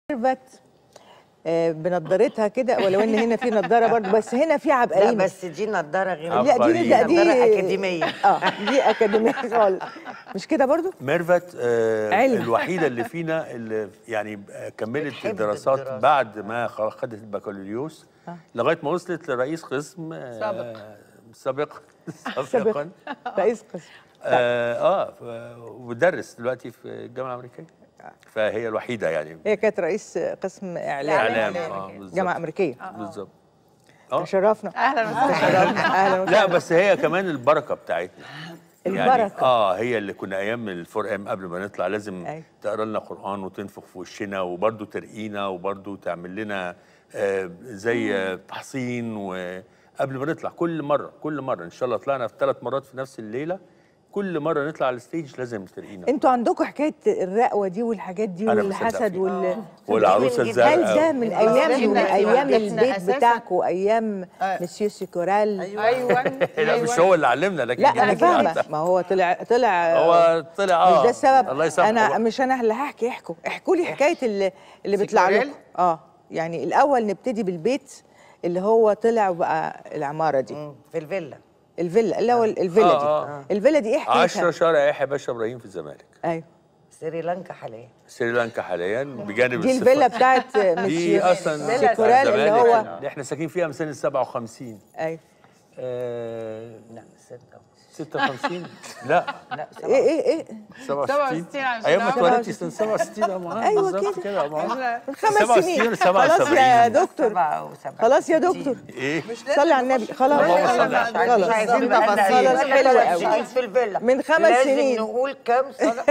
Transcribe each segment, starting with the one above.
ميرفت آه، بنضارتها كده ولو ان هنا في نضاره برضه بس هنا في لا عبقريين بس دي نضاره غير لا دي عبقريين. لا دي نضاره اكاديميه اه دي اكاديميه خالص مش كده برضو ميرفت آه علم. الوحيده اللي فينا اللي يعني آه، كملت بتحب الدراسات الدراسة. بعد ما خ- خدت البكالوريوس لغايه ما وصلت لرئيس قسم آه، سابق. سابق سابق سابقا رئيس قسم اه, آه ف- وبدرس دلوقتي في الجامعه الامريكيه فهي الوحيده يعني هي كانت رئيس قسم اعلام اعلام إعلام. اه بالظبط. جامعه امريكيه بالظبط اه تشرفنا اهلا وسهلا تشرفنا اهلا لا وسهلا بس هي كمان البركه بتاعتنا يعني البركة. اه هي اللي كنا ايام الفور ام قبل ما نطلع لازم أيوة. تقرا لنا قران وتنفخ في وشنا وبرده ترقينا وبرده تعمل لنا آه زي آه، تحصين وقبل ما نطلع كل مره كل مره ان شاء الله طلعنا في ثلاث مرات في نفس الليله كل مره نطلع على الستيج لازم ترقينا انتوا عندكم حكايه الرقوه دي والحاجات دي أنا مصدق والحسد فيها. وال والعروسه هل هل ده الزرقاء من آه. ايام إحنا- من ايام إحنا البيت أساساً- بتاعكم ايام آه. مسيو سيكورال ايوه لا مش هو اللي علمنا لكن لا انا يعني فاهمه ما هو طلع طلع هو طلع اه مش ده السبب الله يسامحه انا بقى. مش انا اللي هحكي احكوا احكوا لي حكايه اللي, اللي بيطلع سيكوريل؟ لكم اه يعني الاول نبتدي بالبيت اللي هو طلع وبقى العماره دي مم، في الفيلا الفيلا اللي هو الفيلا دي آه، آه. الفيلا دي ايه 10 حكايتها شارع يحيى باشا ابراهيم في الزمالك ايوه سريلانكا حاليا سريلانكا حاليا بجانب دي الصفر. الفيلا بتاعت دي مسيو اصلا سيكورال اللي الزمالك هو اللي احنا ساكنين فيها من سنه 57 ايوه آه لا ستة 56 لا لا ايه ايه ايه 67 67 عشان ايام ما أعرف. اتولدتي سنه 67 أما أيوة بالظبط كده. كده أما من خمس 67 سنين 77. خلاص يا دكتور سبعة وسبعة خلاص يا دكتور ايه صلي على النبي خلاص اللهم صل على مش خلاص عايزين بقى خلاص نقول حلو ثلاث قوي سنين في الفيلا من خمس لازم سنين. نقول كام سنة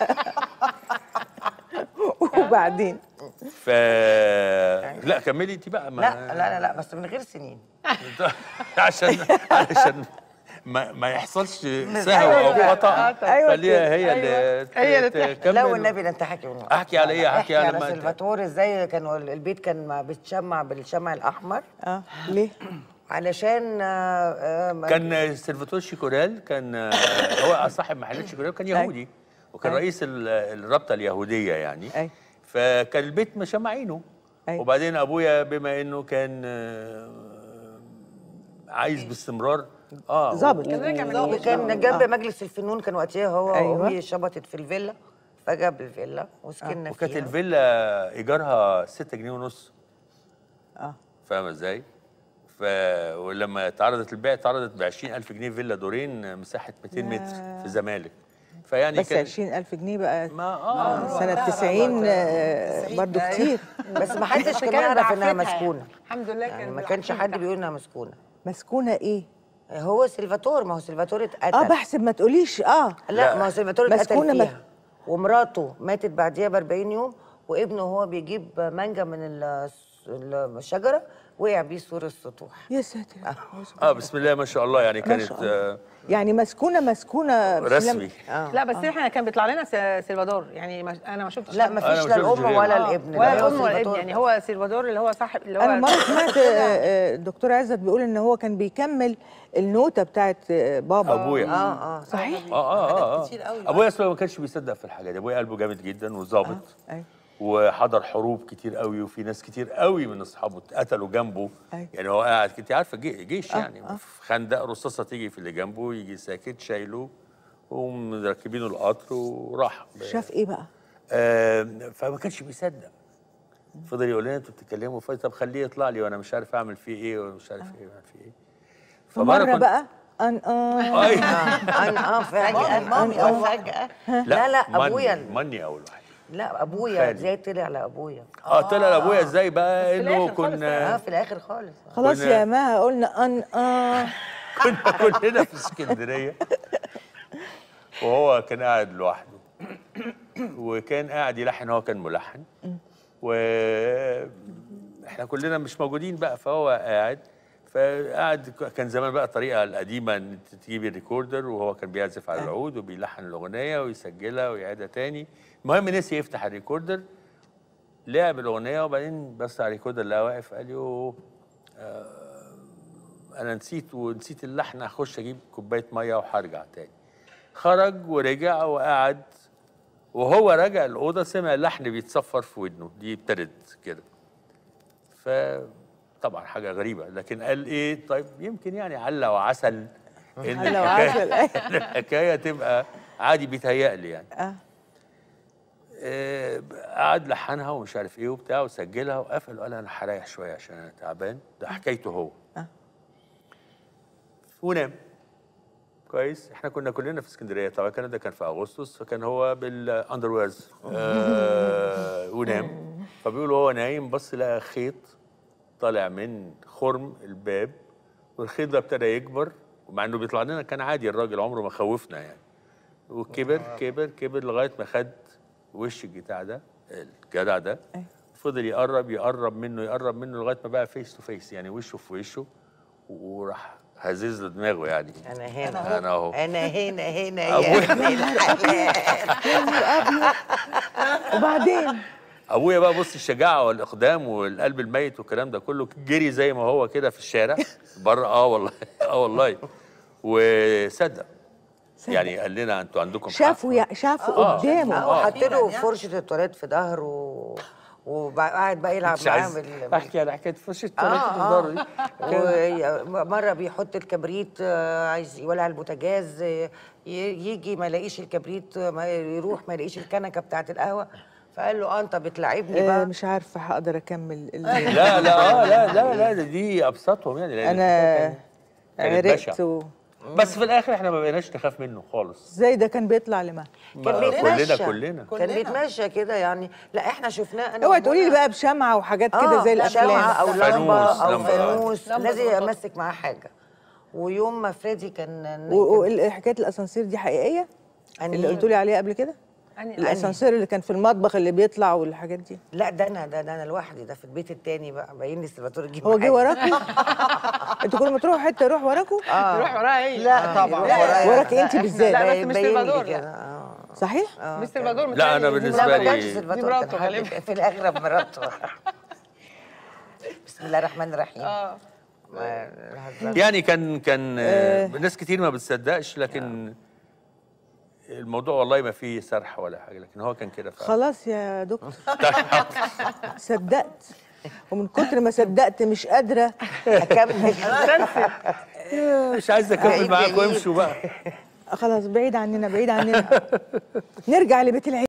وبعدين ف لا كملي انت بقى ما... لا لا لا لا بس من غير سنين عشان علشان ما, ما يحصلش سهو او خطا أيوة خليها هي أيوة. اللي ت- هي اللي تحكي. تكمل لا والنبي ده انت حكي من احكي على ايه احكي احكي على على ما انت سلفاتور ازاي كانوا البيت كان ما بيتشمع بالشمع الاحمر اه ليه علشان آه، آه، كان سلفاتور شيكورال كان آه، هو صاحب محلات شيكورال كان يهودي وكان أيوة. رئيس ال- الرابطه اليهوديه يعني أيوة. فكان البيت مشمعينه أيوة. وبعدين ابويا بما انه كان آه، عايز باستمرار اه ظابط. و- كان و- وكان جنب مجلس الفنون كان وقتها هو أيوة. وامي شبطت في الفيلا فجاب الفيلا وسكننا وكانت فيها الفيلا ايجارها 6 جنيه ونص اه فاهمه ازاي؟ ف ولما اتعرضت البيع اتعرضت ب 20000 جنيه فيلا دورين مساحه 200 متر في الزمالك فيعني بس 20000 جنيه بقى ما اه سنة 90 آه، برضو كتير بس ما حدش كان كانت يعرف انها بعفتها مسكونه يعني. الحمد لله يعني كان ما كانش بالعافية حد بيقول انها مسكونه مسكونة ايه؟ هو سلفاتور ما هو سلفاتور اتقتل اه بحسب ما تقوليش اه لا ما هو سلفاتور اتقتل مسكونة ما- فيها ومراته ماتت بعديها ب 40 يوم وابنه هو بيجيب مانجا من ال- الشجره وقع بيه سور السطوح يا ساتر اه بسم الله ما شاء الله يعني ما كانت شاء الله. آه يعني مسكونة مسكونة مش رسمي لم- لا بس احنا كان بيطلع لنا س- سلفادور يعني ما انا ما شفتش لا حد. ما أنا فيش ما لا شفتش الام غيره. ولا آه، الابن ولا لا، هو الام ولا الابن سلفاتور. يعني هو سلفادور اللي هو صاحب اللي هو انا مرة سمعت آه، آه، الدكتور عزت بيقول ان هو كان بيكمل النوتة بتاعت آه، بابا ابويا اه اه اه صحيح؟ اه اه, آه. ابويا اصلا ما كانش بيصدق في الحاجه دي ابويا قلبه جامد جدا وظابط ايوه وحضر حروب كتير قوي وفي ناس كتير قوي من اصحابه اتقتلوا جنبه أيوة. يعني هو قاعد انت عارفه جي- جيش يعني في خندق رصاصه تيجي في اللي جنبه يجي ساكت شايله ومركبينه القطر وراح شاف ايه بقى؟ آه فما كانش بيصدق فضل يقول لنا انتوا بتتكلموا فاضي طب خليه يطلع لي وانا مش عارف اعمل فيه ايه ومش عارف ايه واعمل فيه ايه فمرة كنت- بقى ان اه أي. انا اه فجاه مامي آه، فجأة لا لا ماني- ابويا ماني اول واحد لا ابويا خالي. ازاي طلع على ابويا اه طلع لابويا ازاي بقى في انه الآخر خالص اه كنا في الاخر خالص خلاص كنا- يا مها قلنا ان اه كنا كلنا في اسكندريه وهو كان قاعد لوحده وكان قاعد يلحن هو كان ملحن و احنا كلنا مش موجودين بقى فهو قاعد فقعد كان زمان بقى الطريقه القديمه ان انت تجيبي الريكوردر وهو كان بيعزف على العود وبيلحن الاغنيه ويسجلها ويعيدها تاني المهم نسي يفتح الريكوردر لعب الاغنيه وبعدين بص على الريكوردر لقى واقف قال له انا نسيت ونسيت اللحن اخش اجيب كوبايه ميه وهرجع تاني خرج ورجع وقعد وهو راجع الاوضه سمع لحن بيتصفر في ودنه دي ابتدت كده فطبعا حاجه غريبه لكن قال ايه طيب يمكن يعني على وعسل ان على الحكايه وعسل. الحكايه تبقى عادي بيتهيألي يعني اه آه، قعد لحنها ومش عارف ايه وبتاع وسجلها وقفل وقال انا هريح شويه عشان انا تعبان ده حكايته هو آه. ونام كويس احنا كنا كلنا في اسكندريه طبعا الكلام ده كان في اغسطس فكان هو بالاندرويرز آه ونام فبيقول هو نايم بص لقى خيط طالع من خرم الباب والخيط ده ابتدى يكبر ومع انه بيطلع لنا كان عادي الراجل عمره ما خوفنا يعني وكبر كبر كبر لغايه ما خد وش الجدع ده الجدع ده أيوة. فضل يقرب يقرب منه يقرب منه لغايه ما بقى فيس تو فيس يعني وشه في وشه وراح هزز له دماغه يعني انا هنا انا اهو انا هنا هنا أبويا. يا ابن الحلال وبعدين ابويا بقى بص الشجاعه والاقدام والقلب الميت والكلام ده كله جري زي ما هو كده في الشارع بره اه والله اه والله وصدق يعني قال لنا انتوا عندكم حق. شافوا يا شافوا آه. قدامه اه آه. وحط له فرشه التواليت في ظهره وقاعد بقى يلعب مش معاه عايز بال... احكي على حكايه فرشه اه التواليت في الدار دي اه ومره بيحط الكبريت آه، عايز يولع البوتاجاز آه، ي- يجي ما يلاقيش الكبريت آه، ما يروح ما يلاقيش الكنكه بتاعت القهوه فقال له اه انت بتلعبني آه بقى مش عارفه هقدر اكمل ال- لا لا اه لا لا لا ده دي ابسطهم يعني لأن انا الحكاية كانت عرقت بشعة. و- بس في الاخر احنا ما بقيناش نخاف منه خالص ازاي ده كان بيطلع لما كان ما- بيتمشى كلنا كلنا كان بيتمشى كده يعني لا احنا شفناه انا اوعي تقولي لي وأبويا. بقى بشمعه وحاجات كده زي الافلام شمعة او فانوس، لمبه او لمبة. فانوس لمبة لازم ظبط. امسك معاه حاجه ويوم ما فريدي كان وحكايه الاسانسير دي حقيقيه أنهي؟ اللي قلتوا لي عليها قبل كده أنهي- الاسانسير اللي كان في المطبخ اللي بيطلع والحاجات دي لا ده انا ده, ده انا لوحدي ده في البيت التاني بقى باين لي سلفاتور يجيب هو جه معايا. وراكوا انتوا كل ما تروحوا حته يروح وراكوا يروح وراها ايه لا طبعا لا، وراك انت بالذات لا، بس باين- مش باين لي سلفادور، لا. كده، آه. صحيح مستر بادور لا، أنا متهيألي دي بالنسبة لا ما لي- كانش دي سلفاتور مراته كان حد غالبا. في الاغلب مراته بسم الله الرحمن الرحيم اه ما نهزرش. يعني كان كان آه، ناس كتير ما بتصدقش لكن الموضوع والله ما فيه سرح ولا حاجه لكن هو كان كده فعلا خلاص يا دكتور صدقت ومن كتر ما صدقت مش قادره اكمل مش عايز اكمل بعيد معاكم بعيد. وامشوا بقى خلاص بعيد عننا بعيد عننا نرجع لبيت العيله